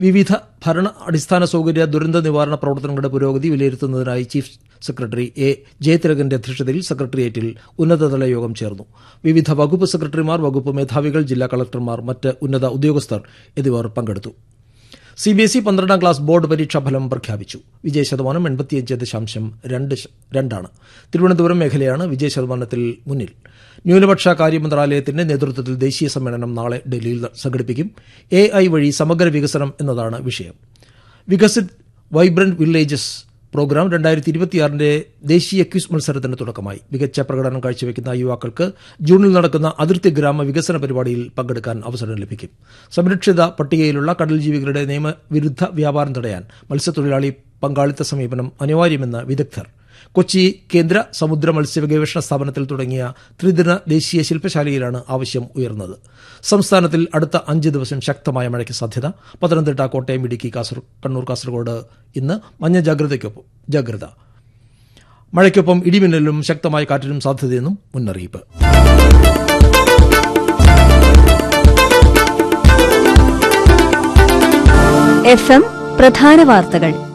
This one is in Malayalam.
വിവിധ ഭരണ അടിസ്ഥാന സൌകര്യ ദുരന്ത നിവാരണ പ്രവർത്തനങ്ങളുടെ പുരോഗതി വിലയിരുത്തുന്നതിനായി ചീഫ് സെക്രട്ടറി എ ജയതിലകന്റെ അധ്യക്ഷതയിൽ സെക്രട്ടേറിയറ്റിൽ ഉന്നതതല യോഗം ചേർന്നു വിവിധ വകുപ്പ് സെക്രട്ടറിമാർ വകുപ്പ് മേധാവികൾ ജില്ലാ കളക്ടർമാർ മറ്റ് ഉന്നത ഉദ്യോഗസ്ഥർ എന്നിവർ പങ്കെടുത്തു സിബിഎസ്ഇ പന്ത്രണ്ടാം ക്ലാസ് ബോർഡ് പരീക്ഷാ ഫലം പ്രഖ്യാപിച്ചു വിജയ ശതമാനം എൺപത്തിയഞ്ച് ദശാംശം രണ്ട് ശ- രണ്ടാണ് തിരുവനന്തപുരം മേഖലയാണ് വിജയ ശതമാനത്തിൽ മുന്നിൽ ന്യൂനപക്ഷ കാര്യ മന്ത്രാലയത്തിന്റെ നേതൃത്വത്തിൽ ദേശീയ സമ്മേളനം നാളെ ഡൽഹിയിൽ സംഘടിപ്പിക്കും എ ഐ വഴി സമഗ്ര വികസനം എന്നതാണ് വിഷയം വികസിത് വൈബ്രന്റ് വില്ലേജസ് പ്രോഗ്രാം രണ്ടായിരത്തി ഇരുപത്തിയാറിന്റെ ദേശീയ ക്വിസ് മത്സരത്തിന് തുടക്കമായി മികച്ച പ്രകടനം കാഴ്ചവെക്കുന്ന യുവാക്കൾക്ക് ജൂണിൽ നടക്കുന്ന അതിർത്തി ഗ്രാമ വികസന പരിപാടിയിൽ പങ്കെടുക്കാൻ അവസരം ലഭിക്കും സംരക്ഷിത പട്ടികയിലുള്ള കടൽ ജീവികളുടെ നിയമവിരുദ്ധ വ്യാപാരം തടയാൻ മത്സ്യത്തൊഴിലാളി പങ്കാളിത്ത സമീപനം അനിവാര്യമെന്ന് വിദഗ്ധർ കൊച്ചി കേന്ദ്ര സമുദ്ര മത്സ്യ ഗവേഷണ സ്ഥാപനത്തിൽ തുടങ്ങിയ ത്രിദിന ദേശീയ ശില്പശാലയിലാണ് ആവശ്യം ഉയർന്നത് സംസ്ഥാനത്തിൽ അടുത്ത അഞ്ച് ദിവസം ശക്തമായ മഴയ്ക്ക് സാധ്യത പത്തനംതിട്ട കോട്ടയം ഇടുക്കി കാസർ കണ്ണൂർ കാസർഗോഡ് ഇന്ന് മഞ്ഞ ജാഗ്രതയ്ക്കൊപ്പം ജാഗ്രത മഴയ്ക്കൊപ്പം ഇടിമിന്നലിനും ശക്തമായ കാറ്റിനും സാധ്യതയെന്നും മുന്നറിയിപ്പ് എഫ് എം പ്രധാന വാർത്തകൾ